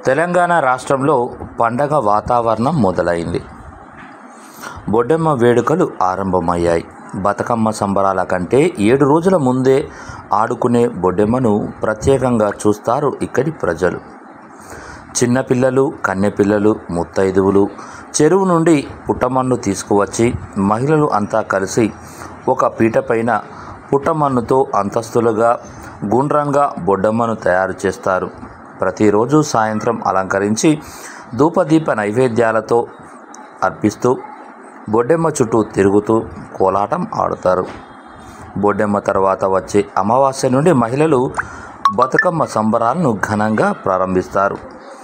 తెలంగాణ రాష్ట్రంలో పండగ వాతావరణం మొదలైంది బొడ్డెమ్మ వేడుకలు ఆరంభమయ్యాయి బతుకమ్మ సంబరాల కంటే ఏడు రోజుల ముందే ఆడుకునే బొడ్డెమ్మను ప్రత్యేకంగా చూస్తారు ఇక్కడి ప్రజలు చిన్నపిల్లలు కన్నెపిల్లలు ముత్తైదువులు చెరువు నుండి పుట్టమన్ను తీసుకువచ్చి మహిళలు అంతా కలిసి ఒక పీట పైన పుట్టమన్నుతో అంతస్తులుగా గుండ్రంగా బొడ్డమ్మను తయారు చేస్తారు ప్రతిరోజు సాయంత్రం అలంకరించి ధూపదీప నైవేద్యాలతో అర్పిస్తూ బొడ్డెమ్మ చుట్టూ తిరుగుతూ కోలాటం ఆడుతారు బొడ్డెమ్మ తర్వాత వచ్చే అమావాస్య నుండి మహిళలు బతుకమ్మ సంబరాలను ఘనంగా ప్రారంభిస్తారు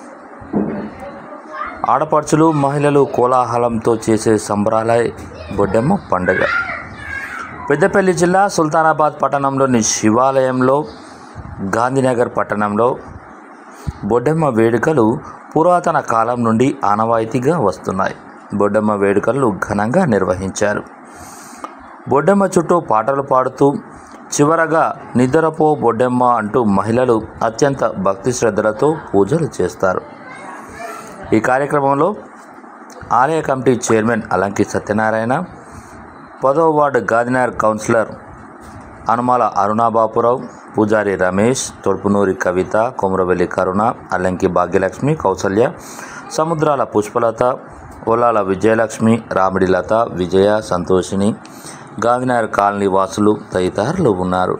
ఆడపడుచులు మహిళలు కోలాహలంతో చేసే సంబరాలే బొడ్డెమ్మ పండుగ పెద్దపల్లి జిల్లా సుల్తానాబాద్ పట్టణంలోని శివాలయంలో గాంధీనగర్ పట్టణంలో బొడ్డెమ్మ వేడుకలు పురాతన కాలం నుండి ఆనవాయితీగా వస్తున్నాయి బొడ్డెమ్మ వేడుకలు ఘనంగా నిర్వహించారు బొడ్డెమ్మ చుట్టూ పాటలు పాడుతూ చివరగా నిద్రపో బొడ్డెమ్మ అంటూ మహిళలు అత్యంత భక్తి శ్రద్ధలతో పూజలు చేస్తారు ఈ కార్యక్రమంలో ఆలయ కమిటీ చైర్మన్ అలంకి సత్యనారాయణ పదో ward గాదినార్ councillor Anumala Arunabapurao Pujari Ramesh Thodupunuri Kavitha Komaravelli Karuna Allanki Bhagyalakshmi Kousalya Samudrala Pushpalatha Olala Vijayalakshmi Ramidi Latha Vijaya Santhoshini Gandhinagar colony వాసులు తదితరులు ఉన్నారు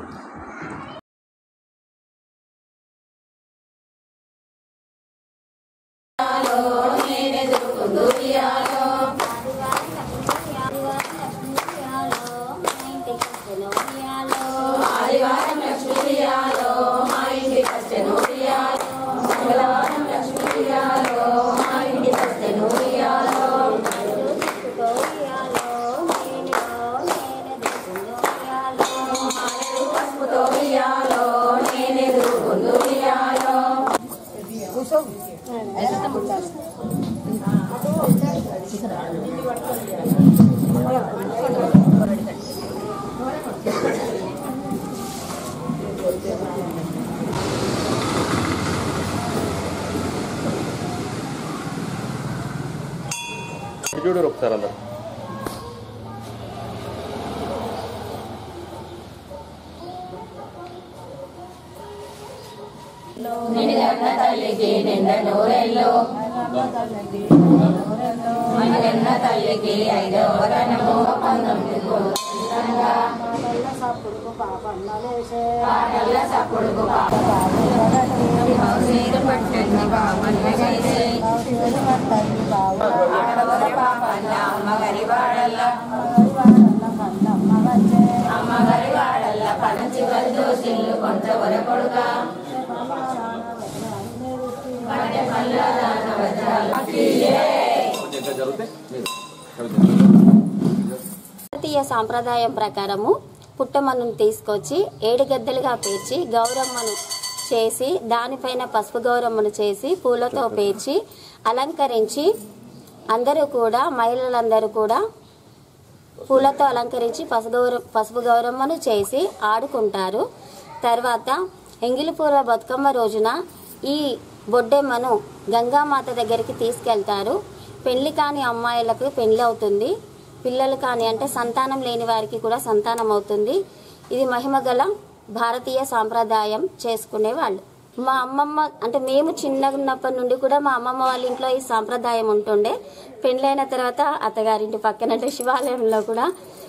చూడరు ఒకసారి అందరు భారతీయ సాంప్రదాయం ప్రకారము పుట్టమన్నును తీసుకొచ్చి ఏడు గద్దెలుగా పేర్చి గౌరమ్మను చేసి దానిపైన పసుపు గౌరమ్మను చేసి పూలతో పేర్చి అలంకరించి అందరూ కూడా మహిళలందరూ కూడా పూలతో అలంకరించి పసుపు గౌర పసుపు గౌరమ్మను చేసి ఆడుకుంటారు తర్వాత ఎంగిలిపూర్వ బతుకమ్మ రోజున ఈ బొడ్డెమ్మను గంగామాత దగ్గరికి తీసుకెళ్తారు పెళ్లి కాని అమ్మాయిలకు పెళ్లి అవుతుంది పిల్లలు కాని అంటే సంతానం లేని వారికి కూడా సంతానం అవుతుంది ఇది మహిమగల భారతీయ సాంప్రదాయం చేసుకునే వాళ్ళు మా అమ్మమ్మ అంటే మేము చిన్నగా ఉన్నప్పటి నుండి కూడా మా అమ్మమ్మ వాళ్ళ ఇంట్లో ఈ సాంప్రదాయం ఉంటుండే పెళ్ళైన తర్వాత అత్తగారింటి పక్కన అంటే శివాలయంలో కూడా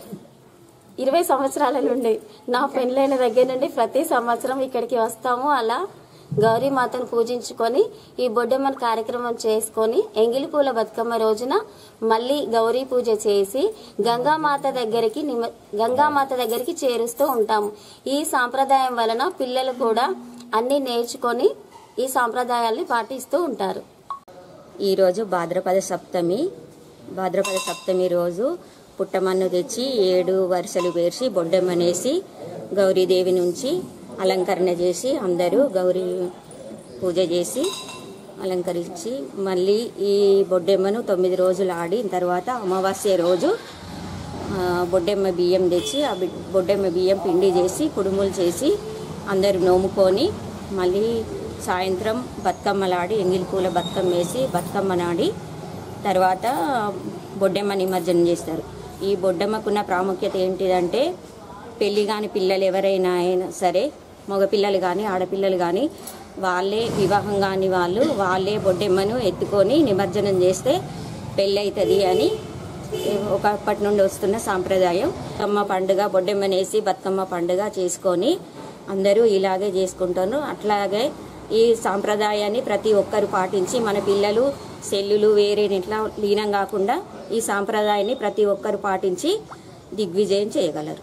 ఇరవై సంవత్సరాల నుండి నా పెళ్ళైన దగ్గర నుండి ప్రతి సంవత్సరం ఇక్కడికి వస్తాము అలా గౌరీమాతను పూజించుకొని ఈ బొడ్డెమ్మన కార్యక్రమం చేసుకొని ఎంగిలి పూల బతుకమ్మ రోజున మళ్ళీ గౌరీ పూజ చేసి గంగామాత దగ్గరికి నిమ గంగామాత దగ్గరికి చేరుస్తూ ఉంటాము ఈ సాంప్రదాయం వలన పిల్లలు కూడా అన్ని నేర్చుకొని ఈ సాంప్రదాయాల్ని పాటిస్తూ ఉంటారు ఈరోజు భాద్రపద సప్తమి భాద్రపద సప్తమి రోజు పుట్టమన్ను తెచ్చి ఏడు వరుసలు పేర్చి బొడ్డమ్మనేసి గౌరీదేవి నుంచి అలంకరణ చేసి అందరూ గౌరీ పూజ చేసి అలంకరించి మళ్ళీ ఈ బొడ్డెమ్మను తొమ్మిది రోజులు ఆడిన తర్వాత అమావాస్య రోజు ఆ, బొడ్డెమ్మ బియ్యం తెచ్చి ఆ బి- బొడ్డెమ్మ బియ్యం పిండి చేసి కుడుములు చేసి అందరూ నోముకొని మళ్ళీ సాయంత్రం బతుకమ్మలాడి ఎంగిలి పూల బతుకమ్మ వేసి బతుకమ్మనాడి తర్వాత బొడ్డెమ్మ నిమజ్జనం చేస్తారు ఈ బొడ్డమ్మకున్న ప్రాముఖ్యత ఏంటిదంటే పెళ్లి కాని పిల్లలు ఎవరైనా అయినా సరే మగపిల్లలు కానీ ఆడపిల్లలు కానీ వాళ్ళే వివాహం కాని వాళ్ళు వాళ్ళే బొడ్డెమ్మను ఎత్తుకొని నిమజ్జనం చేస్తే పెళ్ళి అవుతుంది అని ఒకప్పటి నుండి వస్తున్న సాంప్రదాయం బతుకమ్మ పండుగ బొడ్డెమ్మనేసి బతుకమ్మ పండుగ చేసుకొని అందరూ ఇలాగే చేసుకుంటారు అట్లాగే ఈ సాంప్రదాయాన్ని ప్రతి ఒక్కరు పాటించి మన పిల్లలు సెల్లులు వేరే ఇట్లా లీనం కాకుండా ఈ సాంప్రదాయాన్ని ప్రతి ఒక్కరు పాటించి దిగ్విజయం చేయగలరు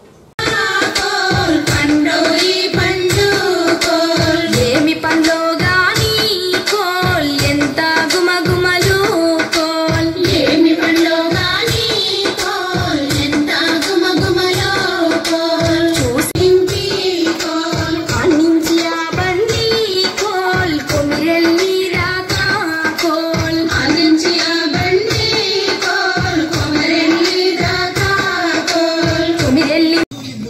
ఏమి పండ్లో గాని కోల్ ఎంత గుమగుమలు కోల్ ఏమి పండ్లో గాని కోల్ ఎంత గుమగుమలు కోల్ చూసింటి కోల్ అన్నించి ఆ బండి కోల్ కొమిరెల్లి రాగా కోల్ అన్నించి ఆ బండి కోల్ కొమిరెల్లి రాగా కోల్ కొమిరెల్లి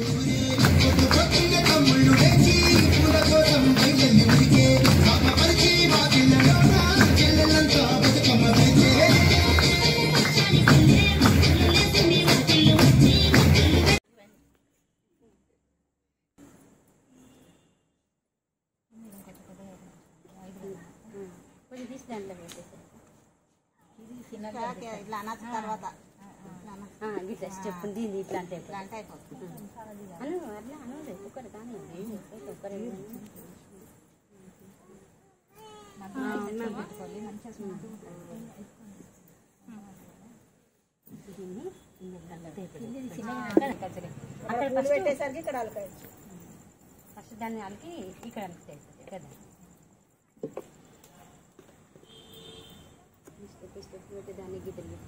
చెప్పింది ఇట్లా అంటే ఫస్ట్ దాన్ని అలికి ఇక్కడ అలికి కదా దాన్ని గిద్దలు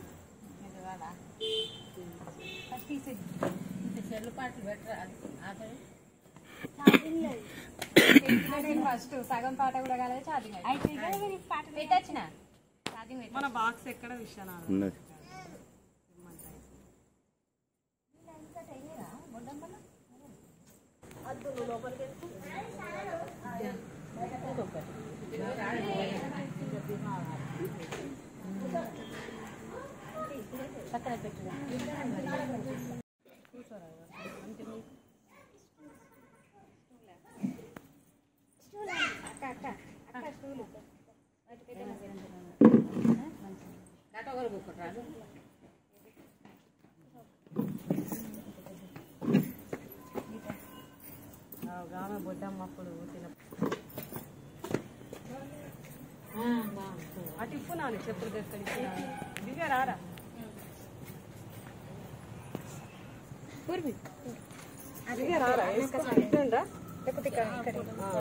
ఫస్ట్ సగం పాట కూడా కాలేదు ఛార్జింగ్ పెట్టచ్చిన మన బాక్స్ ఎక్కడ విషయాలు ఉన్నది ఆమె బొడ్డమ్మప్పుడు తిన అటు ఇప్పు నాని చెప్పులు తెక్కడి దిగా రారా దిగా రారా వేసుకొని ఇట్లా లేకపోతే ఇక్కడ ఇక్కడ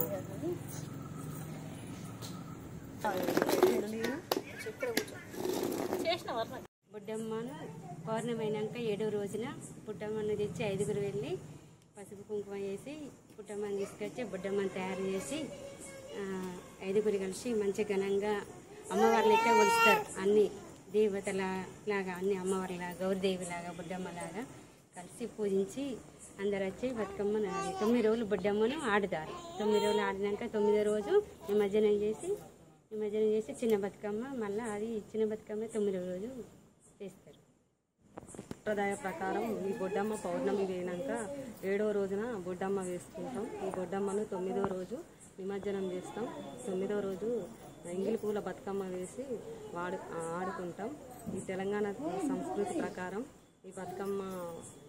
బుడ్డమ్మను పౌర్ణమైనాక ఏడో రోజున బుడ్డమ్మను తెచ్చి ఐదుగురు వెళ్ళి పసుపు కుంకుమ వేసి బుడ్డమ్మని తీసుకొచ్చి బుడ్డమ్మని తయారు చేసి ఆ, ఐదుగురు కలిసి మంచి ఘనంగా అమ్మవారి లెక్క కొలుస్తారు అన్ని దేవతల లాగా అన్ని అమ్మవారిలా గౌరీదేవిలాగా బుడ్డమ్మలాగా కలిసి పూజించి అందరు వచ్చి బతుకమ్మను ఆడి తొమ్మిది రోజులు బుడ్డమ్మను ఆడుతారు తొమ్మిది రోజులు ఆడినాక తొమ్మిదో రోజు నిమజ్జనం చేసి నిమజ్జనం చేసి చిన్న బతుకమ్మ మళ్ళీ అది చిన్న బతుకమ్మ తొమ్మిదో రోజు చేస్తారు సంప్రదాయ ప్రకారం ఈ బొడ్డమ్మ పౌర్ణమి వేయినాక ఏడో రోజున బొడ్డమ్మ వేసుకుంటాం ఈ బొడ్డమ్మను తొమ్మిదో రోజు నిమజ్జనం చేస్తాం తొమ్మిదో రోజు ఎంగిలి పూల బతుకమ్మ వేసి వాడు ఆడుకుంటాం ఈ తెలంగాణ సంస్కృతి ప్రకారం ఈ బతుకమ్మ